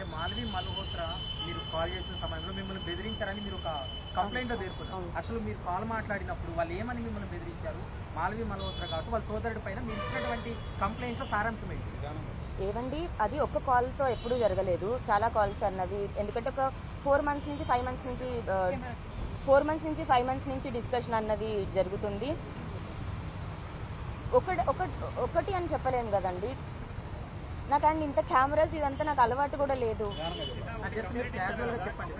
అంటే మాల్వి మల్హోత్రా మీరు కాల్ చేసిన సమయంలో మిమ్మల్ని బెదిరించారని మీరు ఒక కంప్లైంట్ లో పేర్కొన్నారు అవును. అసలు మీరు కాల్ మాట్లాడినప్పుడు వాళ్ళు ఏమని మిమ్మల్ని బెదిరించారు మాల్వి మల్హోత్రా కావచ్చు వాళ్ళ సోదరుడి పైన మీరు ఇచ్చినటువంటి కంప్లైంట్ లో సారాంశం ఏంటి ఏవండి అది ఒక్క కాల్తో ఎప్పుడూ జరగలేదు చాలా కాల్స్ అన్నవి ఎందుకంటే ఒక ఫోర్ మంత్స్ నుంచి ఫైవ్ మంత్స్ నుంచి ఫోర్ మంత్స్ నుంచి ఫైవ్ మంత్స్ నుంచి డిస్కషన్ అన్నది జరుగుతుంది ఒకటి ఒకటి ఒకటి అని చెప్పలేను కదండి నాకు అండ్ ఇంత కెమెరాస్ ఇదంతా నాకు అలవాటు కూడా లేదు జస్ట్ మీరు క్యాజువల్ గా చెప్పండి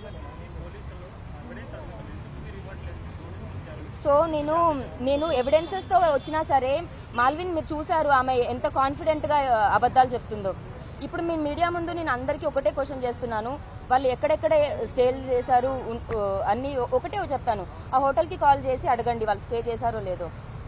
సో నేను నేను ఎవిడెన్సెస్తో వచ్చినా సరే మాల్విన్ మీరు చూశారు ఆమె ఎంత కాన్ఫిడెంట్గా అబద్ధాలు చెప్తుందో ఇప్పుడు మీ మీడియా ముందు నేను అందరికీ ఒకటే క్వశ్చన్ చేస్తున్నాను వాళ్ళు ఎక్కడెక్కడ స్టేలు చేశారు ఉన్- అన్ని ఒకటే చెప్తాను ఆ హోటల్కి కాల్ చేసి అడగండి వాళ్ళు స్టే చేశారో లేదో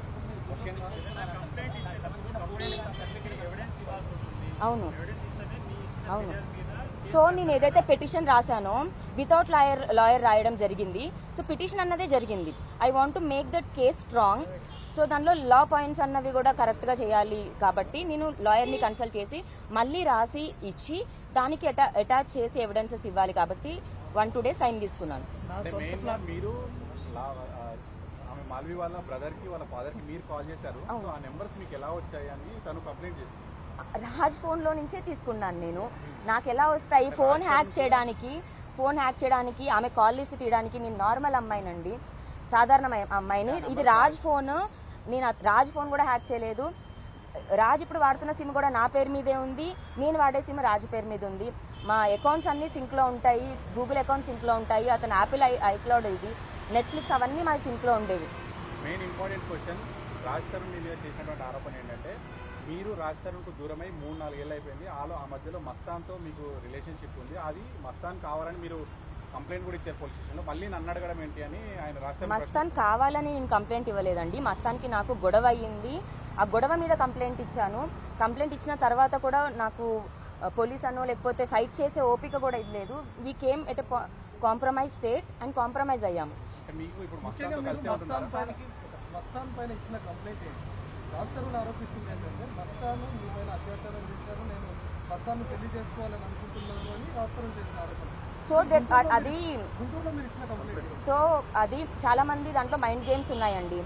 అవును అవును సో నేను ఏదైతే పిటిషన్ రాశానో వితౌట్ లాయర్ లాయర్ రాయడం జరిగింది సో పిటిషన్ అన్నదే జరిగింది I want to make that case strong so దానిలో లా పాయింట్స్ అన్నవి కూడా కరెక్ట్గా చేయాలి కాబట్టి నేను లాయర్ని కన్సల్ట్ చేసి మళ్ళీ రాసి ఇచ్చి దానికి అటా అటాచ్ చేసి ఎవిడెన్సెస్ ఇవ్వాలి కాబట్టి వన్ టూ డేస్ టైం తీసుకున్నాను అంటే మెయిన్ గా మీరు లా- ఆ, ఆమె మాల్వి వాళ్ళ బ్రదర్ కి వాళ్ళ ఫాదర్ కి మీరు కాల్ చేశారు సో అవును. ఆ నెంబర్స్ మీకు ఎలా వచ్చాయి అని తను కంప్లైంట్ చేసింది రాజ్ ఫోన్లో నుంచే తీసుకున్నాను నేను నాకు ఎలా వస్తాయి ఫోన్ హ్యాక్ చేయడానికి ఫోన్ హ్యాక్ చేయడానికి ఆమె కాల్ లిస్ట్ తీయడానికి నేను నార్మల్ అమ్మాయినండి సాధారణ అమ్మాయి- అమ్మాయిని ఇది రాజ్ ఫోన్ నేను ఆ రాజ్ ఫోన్ కూడా హ్యాక్ చేయలేదు రాజ్ ఇప్పుడు వాడుతున్న సిమ్ కూడా నా పేరు మీదే ఉంది నేను వాడే సిమ్ రాజ్ పేరు మీద ఉంది మా అకౌంట్స్ అన్ని సింక్లో ఉంటాయి గూగుల్ అకౌంట్ సింక్లో ఉంటాయి అతను యాపిల్ ఐ ఐక్లౌడ్ ఇది నెట్ఫ్లిక్స్ అవన్నీ మా సింక్లో ఉండేవి main important question Raj Tarun మీ మీద చేసినటువంటి ఆరోపణ ఏంటంటే మీరు రాజ్ తరుణ్కు దూరమై మూడు నాలుగేళ్ళు అయిపోయింది ఆలో ఆ మధ్యలో మస్తాన్తో మీకు రిలేషన్షిప్ ఉంది అది మస్తాన్ కావాలని మీరు కంప్లైంట్ కూడా ఇచ్చారు పోలీస్ స్టేషన్లో మళ్ళీ నన్ను అడగడం ఏంటి అని ఆయన రాజ్ తరుణ్ మస్తాన్ కావాలని నేను కంప్లైంట్ ఇవ్వలేదండి మస్తాన్కి నాకు గొడవ అయ్యింది ఆ గొడవ మీద కంప్లైంట్ ఇచ్చాను కంప్లైంట్ ఇచ్చిన తర్వాత కూడా నాకు ఆ, పోలీస్ అనో లేకపోతే ఫైట్ చేసే ఓపిక కూడా ఇవ్వలేదు we came at compromise state and compromise అయ్యాము అంటే మీకు ఇప్పుడు ముఖ్యంగా మస్తాన్తో మీరు కలిసే మస్తాన్ ఉంటున్నారా పైన మస్తాన్ పైన ఇచ్చిన కంప్లైంట్ ఏంటి రాష్ట్రంలో ఆరోపిస్తుంది ఏంటంటే మస్తాను మీ పైన అత్యాచారం చేశారు నేను మస్తాను పెళ్లి చేసుకోవాలని అనుకుంటున్నాను అని రాష్ట్రం చేసిన ఆరోపణ సో దట్ అది గుంటూరులో మీరు ఇచ్చిన కంప్లైంట్ ఏంటి? సో అది చాలా మంది దాంట్లో మైండ్ గేమ్స్ ఉన్నాయండి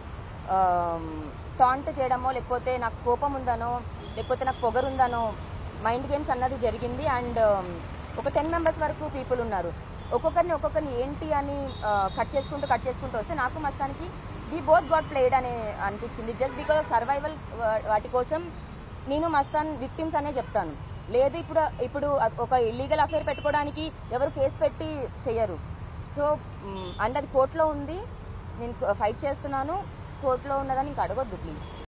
టాంట్ చేయడమో లేకపోతే నాకు కోపం ఉందనో లేకపోతే నాకు పొగరుందనో మైండ్ గేమ్స్ అన్నది జరిగింది అండ్ ఒక టెన్ మెంబర్స్ వరకు పీపుల్ ఉన్నారు ఒక్కొక్కరిని ఒక్కొక్కరిని ఏంటి అని కట్ చేసుకుంటూ కట్ చేసుకుంటూ వస్తే నాకు మస్తానికి ది బోత్ గాట్ ప్లేడ్ అని అనిపించింది జస్ట్ బికాస్ ఆఫ్ సర్వైవల్ వాటి కోసం నేను మస్తాన్ విక్టిమ్స్ అనే చెప్తాను లేదు ఇప్పుడు ఇప్పుడు ఒక ఇల్లీగల్ అఫేర్ పెట్టుకోవడానికి ఎవరు కేసు పెట్టి చెయ్యరు సో మ్, అండ్ అది కోర్టులో ఉంది నేను ఫైట్ చేస్తున్నాను కోర్టులో ఉన్నదని ఇంక అడగొద్దు ప్లీజ్